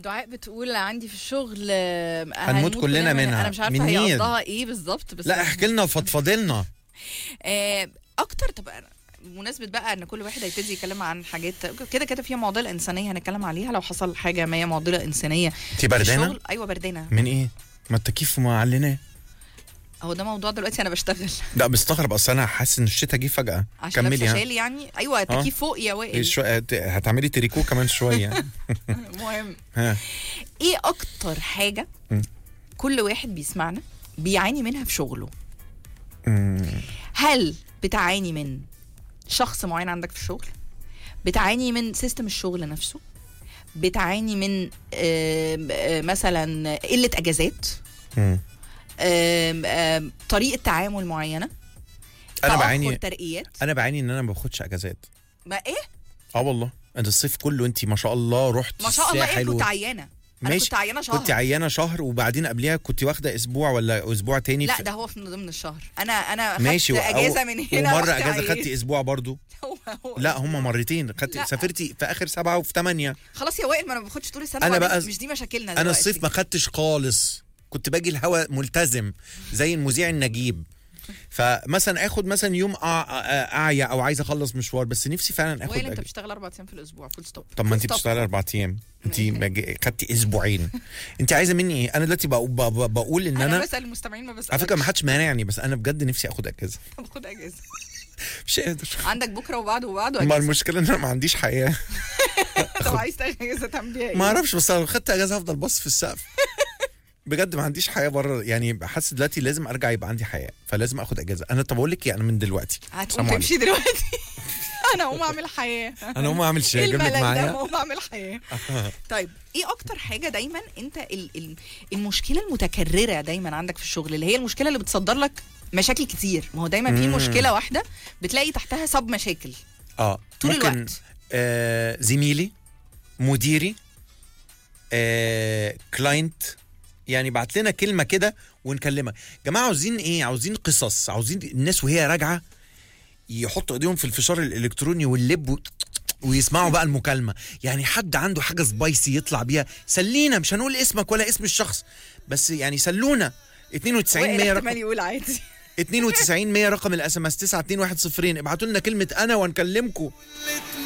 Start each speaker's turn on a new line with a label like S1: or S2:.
S1: دعاء بتقول عندي في الشغل آه،
S2: هنموت كلنا منها.
S1: انا مش عارفه
S2: من
S1: هي
S2: مين؟
S1: قصدها ايه بالظبط بس
S2: لا احكي لنا وفضفضي لنا
S1: آه، اكتر طب بمناسبة بقى ان كل واحد هيبتدي يتكلم عن حاجات كده كده فيها معضله انسانيه هنتكلم عليها لو حصل حاجه ما هي معضله انسانيه
S2: انت
S1: في
S2: بردانه
S1: الشغل ايوه بردانه
S2: من ايه ما التكييف معلناه
S1: هو ده موضوع دلوقتي انا بشتغل
S2: لا بستغرب اصل انا حاسس ان الشتاء جه فجاه
S1: عشان
S2: كملي
S1: لابسه
S2: ها.
S1: شال يعني ايوه التكييف فوق يا وائل
S2: شو... هت- هتعملي تريكو كمان شويه
S1: المهم
S2: ها
S1: ايه اكتر حاجه
S2: م.
S1: كل واحد بيسمعنا بيعاني منها في شغله
S2: مم.
S1: هل بتعاني من شخص معين عندك في الشغل بتعاني من سيستم الشغل نفسه بتعاني من آم، آم، مثلا قله اجازات
S2: مم.
S1: آم، آم، طريقه تعامل معينه
S2: انا
S1: تأخر
S2: بعاني
S1: ترقيات
S2: انا بعاني ان انا ما باخدش اجازات
S1: ما ايه
S2: اه والله انا الصيف كله انت ما شاء الله رحت
S1: ما شاء الله ايه
S2: الساحل
S1: كنت
S2: و-
S1: عيانه انا
S2: ماشي.
S1: كنت عيانه شهر
S2: كنت عيانه شهر وبعدين قبلها كنت واخده اسبوع ولا اسبوع تاني
S1: لا
S2: في-
S1: ده هو في ضمن الشهر انا انا خدت
S2: ماشي و-
S1: اجازه
S2: أو-
S1: من هنا
S2: ومره
S1: رحت
S2: اجازه
S1: عيان.
S2: خدتي اسبوع برضو
S1: هو هو
S2: لا هم مرتين خدت
S1: لا.
S2: سافرتي في اخر سبعه وفي ثمانيه
S1: خلاص يا وائل ما انا ما باخدش طول السنه
S2: أنا
S1: وبعدين
S2: بقى-
S1: مش دي مشاكلنا
S2: انا
S1: دلوقتي.
S2: الصيف ما خدتش خالص كنت باجي الهوا ملتزم زي المذيع النجيب فمثلا اخد مثلا يوم أع- أع- اعيا او عايز اخلص مشوار بس نفسي فعلا اخد
S1: وائل انت
S2: أجازة.
S1: بتشتغل اربع ايام في الاسبوع فول ستوب
S2: طب ما انت بتشتغلي اربع ايام انت باجي- خدتي اسبوعين انت عايزه مني ايه انا دلوقتي بقو- ب- ب- بقول ان
S1: انا,
S2: انا
S1: بسال المستمعين ما بسالش
S2: على فكره ما حدش مانعني بس انا بجد نفسي اخد اجازه
S1: باخد اجازه
S2: مش قادر
S1: عندك بكره وبعده وبعده
S2: ما
S1: اجازه
S2: المشكله ان انا ما عنديش حياه
S1: طب عايز تاخد اجازه تعمل بيها ايه؟
S2: ما اعرفش بس لو خدت اجازه هفضل باص في السقف بجد ما عنديش حياه بره يعني حاسس دلوقتي لازم ارجع يبقى عندي حياه فلازم اخد اجازه انا طب اقول لك ايه انا من دلوقتي
S1: هتقوم
S2: سلام
S1: تمشي دلوقتي انا اقوم اعمل حياه
S2: انا هقوم اعمل شاي
S1: ايه
S2: اجيب لك
S1: الملل ده
S2: معايا
S1: اقوم اعمل حياه طيب ايه اكتر حاجه دايما انت ال ال المشكله المتكرره دايما عندك في الشغل اللي هي المشكله اللي بتصدر لك مشاكل كتير ما هو دايما في
S2: مم.
S1: مشكله واحده بتلاقي تحتها سب مشاكل
S2: اه
S1: طول
S2: ممكن
S1: الوقت
S2: آه زميلي مديري آه كلاينت يعني بعت لنا كلمه كده ونكلمها جماعه عاوزين ايه عاوزين قصص عاوزين الناس وهي راجعه يحطوا ايديهم في الفشار الالكتروني واللب و- ويسمعوا بقى المكالمه يعني حد عنده حاجه سبايسي يطلع بيها سلينا مش هنقول اسمك ولا اسم الشخص بس يعني سلونا 92
S1: وائل
S2: 100
S1: احتمال
S2: رقم
S1: يقول عادي
S2: 92 100 رقم الاس ام اس 92102 ابعتوا لنا كلمه انا ونكلمكم